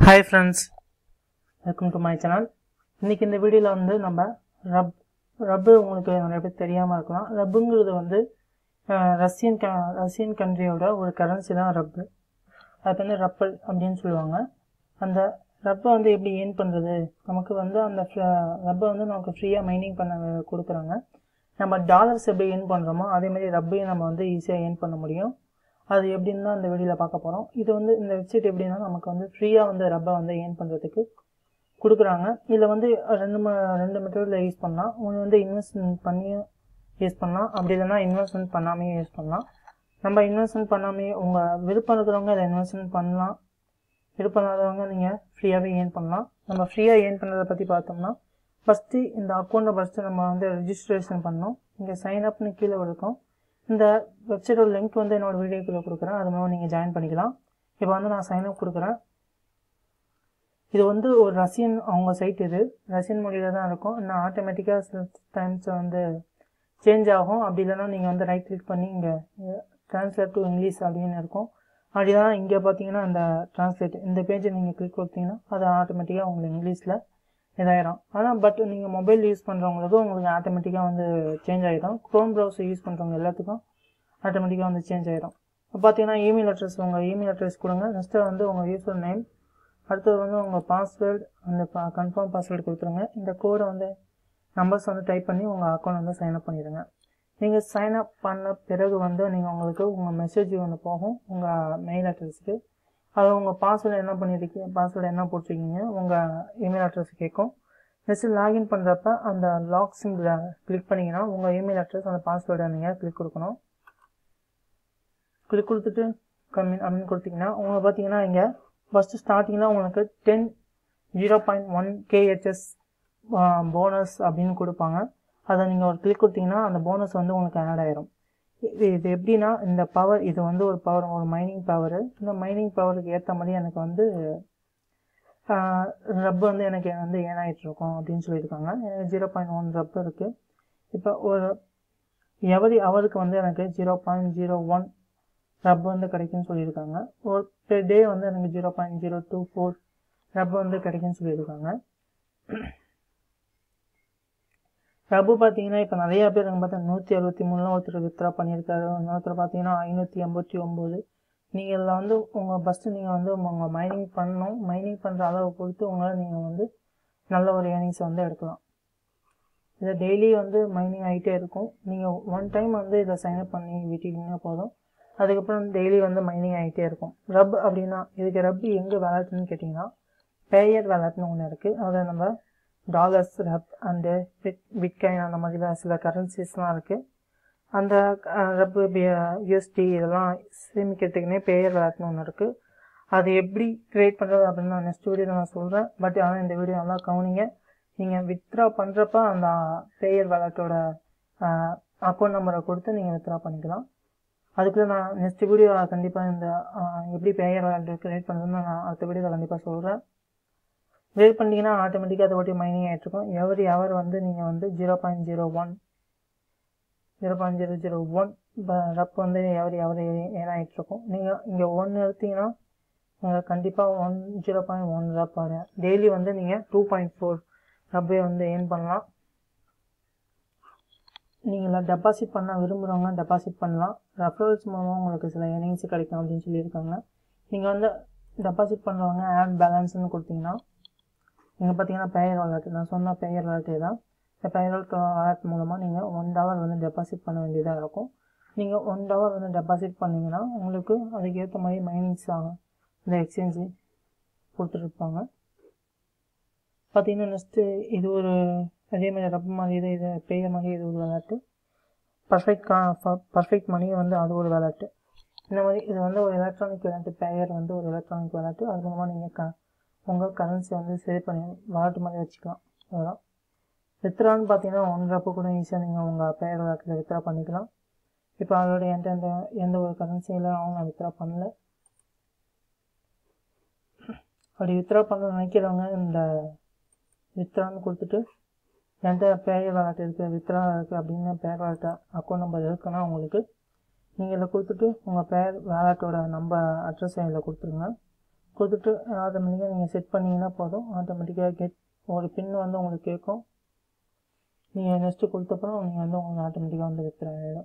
hi friends welcome to my channel இன்றைக்கி இந்த வீடியோவில் வந்து நம்ம ரப் ரப்பு உங்களுக்கு நிறைய பேர் தெரியாமல் இருக்கலாம் ரப்புங்கிறது வந்து அஹ், ரஷ்யன் க ரஷ்யன் கண்ட்ரியோட ஒரு கரன்சி தான் ரப்பு அது வந்து ரப்பல் அப்படின்னு சொல்லுவாங்க அந்த ரப்பை வந்து எப்படி ஏர்ன் பண்ணுறது நமக்கு வந்து அந்த ரப்பை வந்து நமக்கு ஃப்ரீயாக மைனிங் பண்ண கொடுக்குறாங்க நம்ம டாலர்ஸ் எப்படி ஏர்ன் பண்ணுறோமோ அதே மாதிரி ரப்பையும் நம்ம வந்து ஈஸியாக ஏர்ன் பண்ண முடியும் அது எப்படின்னு தான் இந்த வீடியோவில் பார்க்க போகிறோம் இது வந்து இந்த வெப்சைட் எப்படின்னா நமக்கு வந்து ஃப்ரீயாக வந்து ரப்பை வந்து ஏர்ன் பண்ணுறதுக்கு கொடுக்குறாங்க இதில் வந்து ரெண்டு ம ரெண்டு மெத்தடில் யூஸ் பண்ணலாம் ஒன்று வந்து இன்வெஸ்ட்மெண்ட் பண்ணியும் யூஸ் பண்ணலாம் அப்படி இல்லைன்னா இன்வெஸ்ட்மெண்ட் பண்ணாமையும் யூஸ் பண்ணலாம் நம்ம இன்வெஸ்ட்மெண்ட் பண்ணாமையே உங்கள் விருப்பம் இருக்கிறவங்க இதை இன்வெஸ்ட்மெண்ட் பண்ணலாம் விருப்பம் இல்லாதவங்க நீங்கள் ஃப்ரீயாகவே ஏர்ன் பண்ணலாம் நம்ம ஃப்ரீயாக ஏர்ன் பண்ணுறதை பற்றி பார்த்தோம்னா ஃபஸ்ட்டு இந்த அக்கௌண்ட்டை ஃபஸ்ட்டு நம்ம வந்து ரெஜிஸ்ட்ரேஷன் பண்ணோம் இங்கே சைன் அப்னு கீழே இருக்கும் இந்த வெப்சைட்டோட லிங்க் வந்து என்னோட வீடியோக்குள்ளே கொடுக்குறேன் அது மூலம் நீங்கள் ஜாயின் பண்ணிக்கலாம் இப்போ வந்து நான் சைன் அப் கொடுக்குறேன் இது வந்து ஒரு ரஷ்யன் அவங்க சைட் இது ரஷ்யன் மொழியில் தான் இருக்கும் இன்னும் ஆட்டோமேட்டிக்காக சில டைம்ஸ் வந்து சேஞ்ச் ஆகும் அப்படி இல்லைன்னா நீங்கள் வந்து ரைட் கிளிக் பண்ணி இங்கே ட்ரான்ஸ்லேட் டு இங்கிலீஷ் அப்படின்னு இருக்கும் அப்படி தான் இங்கே பார்த்தீங்கன்னா அந்த ட்ரான்ஸ்லேட் இந்த பேஜை நீங்கள் கிளிக் கொடுத்தீங்கன்னா அது ஆட்டோமேட்டிக்காக உங்களுக்கு இங்கிலீஷில் இதாயிரும் ஆனால் பட் நீங்கள் மொபைல் யூஸ் பண்ணுறவங்களுக்கு உங்களுக்கு ஆட்டோமேட்டிக்காக வந்து சேஞ்ச் ஆகிடும் க்ரோம் ப்ரௌசர் யூஸ் பண்ணுறவங்க எல்லாத்துக்கும் ஆட்டோமேட்டிக்காக வந்து சேஞ்ச் ஆகிடும் இப்போ பார்த்தீங்கன்னா இமெயில் அட்ரஸ் உங்கள் இமெயில் அட்ரஸ் கொடுங்க நெக்ஸ்ட்டு வந்து உங்கள் யூசர் நேம் அடுத்தது வந்து உங்கள் பாஸ்வேர்டு அந்த கன்ஃபார்ம் பாஸ்வேர்டு கொடுத்துருங்க இந்த கோடை வந்து நம்பர்ஸ் வந்து டைப் பண்ணி உங்கள் அக்கௌண்ட் வந்து சைன் அப் பண்ணிடுங்க நீங்கள் சைன் அப் பண்ண பிறகு வந்து நீங்கள் உங்களுக்கு உங்கள் மெசேஜ் ஒன்று போகும் உங்கள் மெயில் அட்ரஸுக்கு அது உங்கள் பாஸ்வேர்டு என்ன பண்ணியிருக்கீங்க பாஸ்வேர்டு என்ன போட்டிருக்கீங்க உங்கள் இமெயில் அட்ரஸ் கேட்கும் நெக்ஸ்ட்டு லாகின் பண்ணுறப்ப அந்த லாக் சிம்பிளை கிளிக் பண்ணிங்கன்னா உங்கள் இமெயில் அட்ரஸ் அந்த பாஸ்வேர்டை நீங்கள் கிளிக் கொடுக்கணும் கிளிக் கொடுத்துட்டு கம்மின் அப்படின்னு கொடுத்தீங்கன்னா உங்களுக்கு பார்த்தீங்கன்னா இங்கே ஃபஸ்ட்டு ஸ்டார்டிங்கில் உங்களுக்கு ten zero point one KHS bonus அப்படின்னு கொடுப்பாங்க அதை நீங்கள் ஒரு கிளிக் கொடுத்தீங்கன்னா அந்த போனஸ் வந்து உங்களுக்கு ஆட் ஆயிரும் இது இது எப்படின்னா இந்த பவர் இது வந்து ஒரு பவர் ஒரு மைனிங் பவர் இந்த மைனிங் பவருக்கு ஏற்ற மாதிரி எனக்கு வந்து ரப்பு வந்து எனக்கு வந்து ஏன் ஆகிட்டு இருக்கும் அப்படின்னு சொல்லியிருக்காங்க எனக்கு ஜீரோ பாயிண்ட் ஒன் ரப்பு இருக்குது இப்போ ஒரு எவரி அவருக்கு வந்து எனக்கு zero point zero one rub வந்து கிடைக்கும்னு சொல்லியிருக்காங்க ஒரு பெர் டே வந்து எனக்கு zero point zero two four rub வந்து கிடைக்கும்னு சொல்லியிருக்காங்க ரப்பு பார்த்தீங்கன்னா இப்போ நிறைய பேர் எனக்கு பார்த்தா நூற்றி அறுபத்தி மூணுலாம் ஒருத்தர் வித்ரா பண்ணியிருக்காரு இன்னொருத்தர் பார்த்தீங்கன்னா ஐநூற்றி எண்பத்தி ஒம்பது நீங்கள் இதில் வந்து உங்கள் ஃபஸ்ட்டு நீங்கள் வந்து உங்கள் மைனிங் பண்ணணும் மைனிங் பண்ணுற அளவை பொறுத்து உங்களால் நீங்கள் வந்து நல்ல ஒரு ஏர்னிங்ஸை வந்து எடுக்கலாம் இதை டெய்லி வந்து மைனிங் ஆகிட்டே இருக்கும் நீங்கள் ஒன் டைம் வந்து இதை சைன்அப் பண்ணி விட்டுக்கிங்கன்னா போதும் அதுக்கப்புறம் டெய்லி வந்து மைனிங் ஆகிட்டே இருக்கும் ரப் அப்படின்னா இதுக்கு ரப் எங்கே வேலட்னு கேட்டிங்கன்னா பேயர் வேலட்னு ஒன்று இருக்குது அதை நம்ம dollars rub and bit bitcoin அந்த மாதிரி தான் சில கரன்சிஸ்லாம் இருக்குது அந்த ரப்பு யூஎஸ்டி இதெல்லாம் சேமிக்கிறதுக்குனே பேயர் வேலட்னு ஒன்று இருக்குது அது எப்படி க்ரியேட் பண்ணுறது அப்படின்னு நான் நெக்ஸ்ட் வீடியோவில் நான் சொல்கிறேன் பட் ஆனால் இந்த வீடியோ நல்லா கவனிங்க நீங்கள் வித்ட்ரா பண்ணுறப்ப அந்த பேயர் வேலட்டோட அக்கௌண்ட் நம்பரை கொடுத்து நீங்கள் வித்ட்ரா பண்ணிக்கலாம் அதுக்குள்ள நான் நெக்ஸ்ட் வீடியோ கண்டிப்பாக இந்த எப்படி பேயர் வேலட் க்ரியேட் பண்ணுறதுன்னு நான் அடுத்த வீடியோவில் கண்டிப்பாக சொல்கிறேன் கிரியேட் பண்ணிட்டீங்கன்னா ஆட்டோமேட்டிக்காக அதை ஓட்டி மைனிங் ஆகிட்ருக்கும் எவரி ஹவர் வந்து நீங்கள் வந்து zero point zero one zero point zero zero one rub வந்து எவரி ஹவர் ஏன் ஆகிட்ருக்கும் நீங்கள் இங்கே ஒன்று எடுத்தீங்கன்னா நீங்கள் கண்டிப்பாக one zero point one rub வரும் டெய்லி வந்து நீங்கள் டூ பாயிண்ட் ஃபோர் ரப்பே வந்து ஏர்ன் பண்ணலாம் நீங்கள் டெபாசிட் பண்ண விரும்புகிறவங்க டெபாசிட் பண்ணலாம் ரெஃபரல்ஸ் மூலமாக உங்களுக்கு சில ஏர்னிங்ஸ் கிடைக்கும் அப்படின்னு சொல்லியிருக்காங்க நீங்கள் வந்து டெபாசிட் பண்ணுறவங்க ஆட் பேலன்ஸ்னு கொடுத்தீங்கன்னா இங்கே பார்த்தீங்கன்னா பெயர் வாலெட் நான் சொன்ன பெயர் வாலெட்டே தான் இந்த பெயர் வாலெட் மூலமாக நீங்கள் ஒன் டவர் வந்து டெபாசிட் பண்ண வேண்டியதாக இருக்கும் நீங்கள் ஒன் டவர் வந்து டெபாசிட் பண்ணிங்கன்னா உங்களுக்கு அதுக்கேற்ற மாதிரி மைனிங்ஸ் ஆகும் இந்த எக்ஸ்சேஞ்சு கொடுத்துட்ருப்பாங்க பார்த்தீங்கன்னா நெக்ஸ்ட்டு இது ஒரு அதே மாதிரி ரப் மாதிரி இது இது பெயர் மாதிரி இது ஒரு விளையாட்டு பர்ஃபெக்ட் கா பர்ஃபெக்ட் மணி வந்து அது ஒரு விளையாட்டு இந்த மாதிரி இது வந்து ஒரு எலக்ட்ரானிக் விளையாட்டு பெயர் வந்து ஒரு எலக்ட்ரானிக் விளையாட்டு அது மூலமாக நீங்கள் க உங்கள் கரன்சி வந்து சேவ் பண்ணி வாலெட் மாதிரி வச்சுக்கலாம் அதெல்லாம் வித்ரான்னு பார்த்தீங்கன்னா ஒன் ரப்பு கூட ஈஸியாக நீங்கள் உங்கள் பெயர் விளையாட்டில் வித்ரா பண்ணிக்கலாம் இப்போ அதோட என்கிட்ட எந்த எந்த ஒரு கரன்சியில் அவங்க வித்ரா பண்ணல அப்படி வித்ரா பண்ண நினைக்கிறவங்க இந்த வித்ரான்னு கொடுத்துட்டு எந்த பேர் விளையாட்டு இருக்குது வித்ரா இருக்குது அப்படின்னு பேர் விளையாட்டு அக்கௌண்ட் நம்பர் இருக்குன்னா உங்களுக்கு நீங்கள் இதில் கொடுத்துட்டு உங்கள் பேர் வேலட்டோட நம்பர் அட்ரஸ் இதில் கொடுத்துருங்க கொடுத்துட்டு ஆட்டோமேட்டிக்காக நீங்கள் செட் பண்ணிங்கன்னா போதும் ஆட்டோமேட்டிக்காக கெட் ஒரு பின் வந்து உங்களுக்கு கேட்கும் நீங்கள் நெக்ஸ்ட்டு கொடுத்தப்பறம் நீங்கள் வந்து உங்களுக்கு ஆட்டோமேட்டிக்காக வந்து வித்துற ஆகிடும்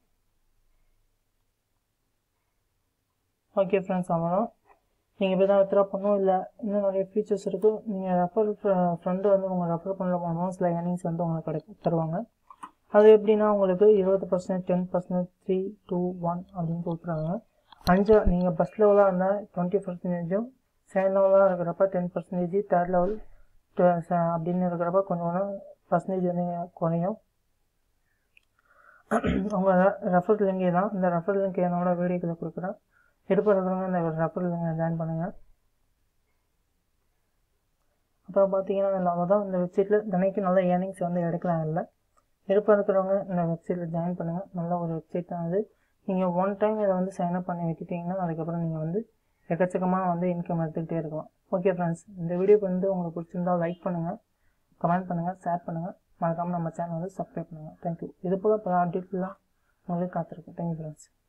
ஓகே ஃப்ரெண்ட்ஸ் அவ்வளோ நீங்கள் இப்போ தான் வித்ரா பண்ணணும் இல்லை இன்னும் நிறைய ஃபீச்சர்ஸ் இருக்குது நீங்கள் ரெஃபர் ஃப்ரெண்டு வந்து உங்கள் ரெஃபர் பண்ணல போனோம் சில ஏர்னிங்ஸ் வந்து உங்களுக்கு கிடைக்கும் தருவாங்க அது எப்படின்னா உங்களுக்கு இருபது percent ten percent three two one அப்படின்னு கொடுக்குறாங்க அஞ்சு நீங்கள் ஃபஸ்ட் லெவலாக இருந்தால் டுவெண்ட்டி பர்சன்டேஜும் செகண்ட் லெவலாக இருக்கிறப்ப டென் பர்சன்டேஜ் தேர்ட் லெவல் அப்படின்னு இருக்கிறப்ப கொஞ்சம் கொஞ்சம் பர்சன்டேஜ் வந்து குறையும் உங்கள் ரெஃபர் லிங்கே தான் இந்த ரெஃபர் லிங்க் என்னோட வீடியோக்கில் கொடுக்குறேன் விருப்பம் இருக்கிறவங்க இந்த ரெஃபர் லிங்கை ஜாயின் பண்ணுங்கள் அப்புறம் பார்த்தீங்கன்னா நம்ம தான் இந்த வெப்சைட்டில் தினைக்கு நல்ல ஏர்னிங்ஸ் வந்து எடுக்கலாம் இல்லை விருப்பம் இருக்கிறவங்க இந்த வெப்சைட்டில் ஜாயின் பண்ணுங்கள் நல்ல ஒரு வெப்சைட் தான் அது நீங்கள் ஒன் டைம் இதை வந்து சைன் அப் பண்ணி விட்டுட்டிங்கன்னா அதுக்கப்புறம் நீங்கள் வந்து எக்கச்சக்கமாக வந்து இன்கம் எடுத்துக்கிட்டே இருக்கலாம் ஓகே ஃப்ரெண்ட்ஸ் இந்த வீடியோ வந்து உங்களுக்கு பிடிச்சிருந்தா லைக் பண்ணுங்கள் கமெண்ட் பண்ணுங்கள் ஷேர் பண்ணுங்கள் மறக்காமல் நம்ம சேனல் வந்து சப்ஸ்கிரைப் பண்ணுங்கள் தேங்க்யூ இது போல் பல அப்டேட்லாம் உங்களுக்கு காத்திருக்கு தேங்க்யூ ஃப்ரெண்ட்ஸ்